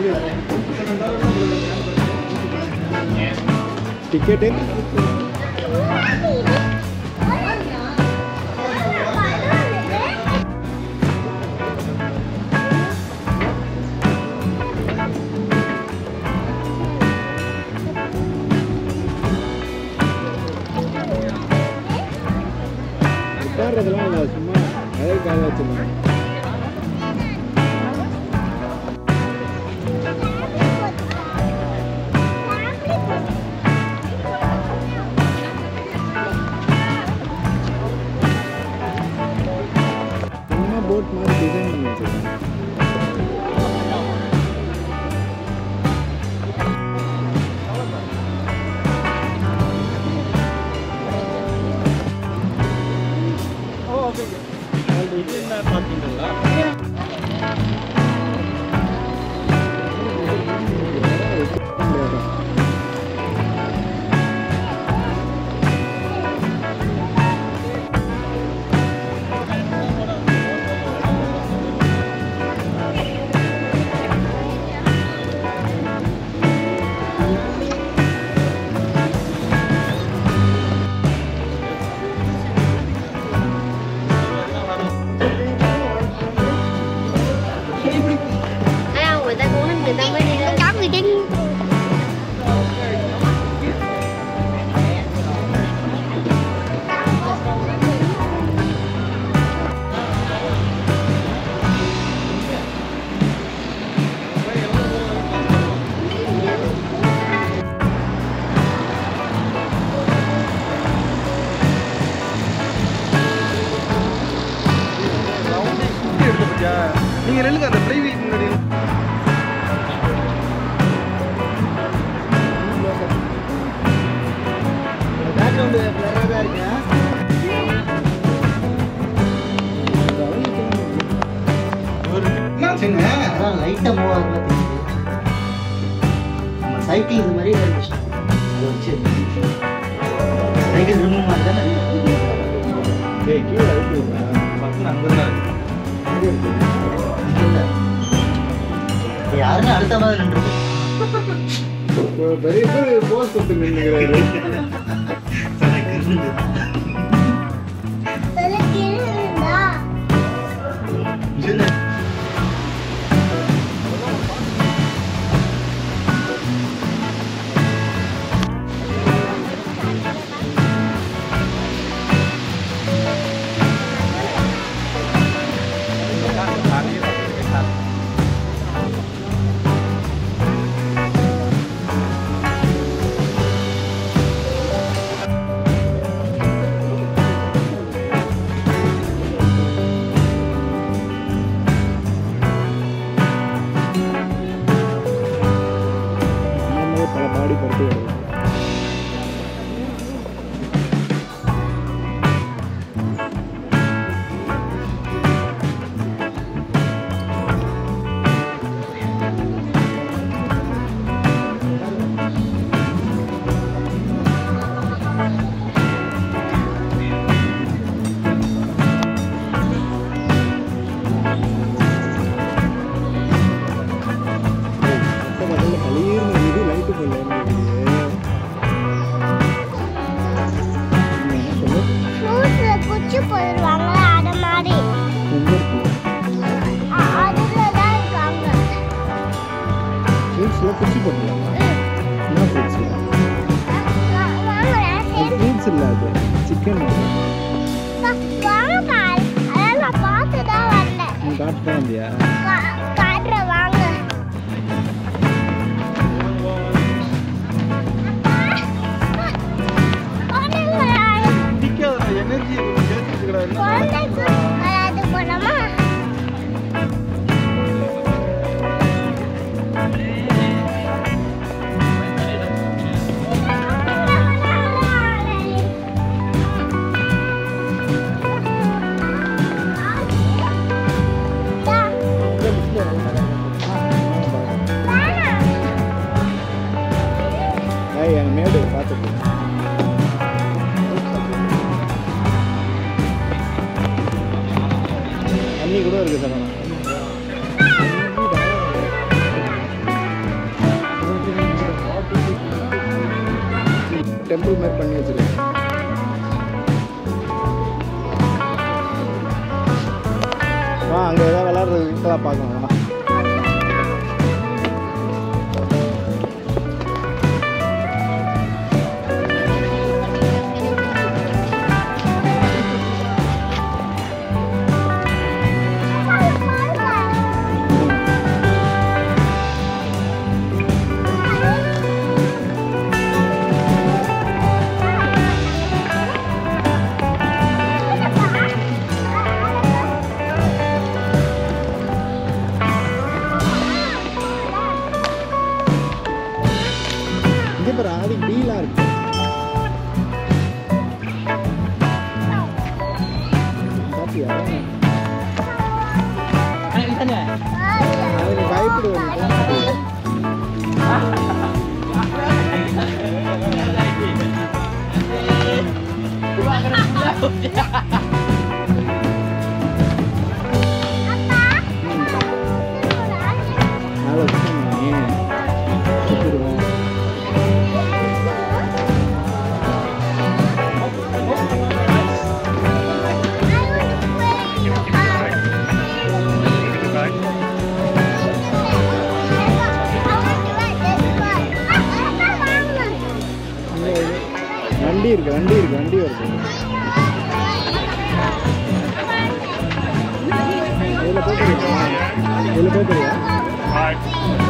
Ticket உட்கார்றதெல்லாம் இல்லை சும்மா அழகுக்காக வச்சுருந்தாங்க சும்மா போட் மாதிரி டிசைன் பண்ணி வச்சுருக்காங்க Thấy không, người ta cũng người ta mới đi lên cắm người chính நீங்க நில்லுங்க அந்த பிரைவேட் முன்னாடி பேக்ரவுண்டு பிளராக தான் இருக்கு என்னாச்சுங்க அதான் லைட்டாக மூவ் ஆகுது பார்த்தீங்கன்னா நம்ம சைக்கிள் இது மாதிரி ஒரு விஷயம். அதை வச்சு சைக்கிள் ரிமூவ் மாதிரி தானே டேய் கீழே அழுத்தி விடுறா. பக்கம் அங்கே தான் இருக்கு இங்க இருக்கு. இல்லை இப்போ யாருமே அடுத்த மாதிரி நின்றுருக்கு இப்போ பெரிய பேர் போஸ் கொடுத்து நின்றுக்கிறாரு நம்மளே பல பாடி படுத்து வருது பக்க பக்கத்தில் பளிர்னு இது லைட்டு போல சொல்லு ஃப்ரூட்ஸ்ல குச்சி போடுவாங்களா அத மாதிரி எங்க இருக்கு அ- அதுல தான் இருக்காங்க ஃப்ரூட்ஸில் குச்சி போட்டுருவாங்க என்ன ஃப்ரூட்ஸ் வா- வாங்களேன் அது ஃப்ரூட்ஸ் இல்லை அது சிக்கன் சேர்ந்து வாங்க பாரு அதான் நான் பார்த்து தான் வந்தேன் நீ காட்டு தான் வந்தியா கா- காட்டுறேன் வாங்க நிக்காத எனர்ஜி சேர்த்துட்டு குழந்தைக்கு அது போலாமா ஏய் என் மேடு பார்த்துட்டு தண்ணி கூட இருக்கு சார் டெம்பிள் மாதிரி பண்ணி வச்சிருக்காங்க வா அங்கே ஏதாவது விளாட்றது இருக்கலாம் பார்க்கலாம் வா இங்கே பாரு ஆதி டீலாக இருக்கு பாத்தியா அதுக்கு பயப்படுவேன் மேலே வச்சுருந்தேன் சுற்றிடுவேன் வண்டி இருக்கு வண்டி இருக்கு வண்டி வருது இதில் போட்டுருக்கா இதில் போட்டுருக்கா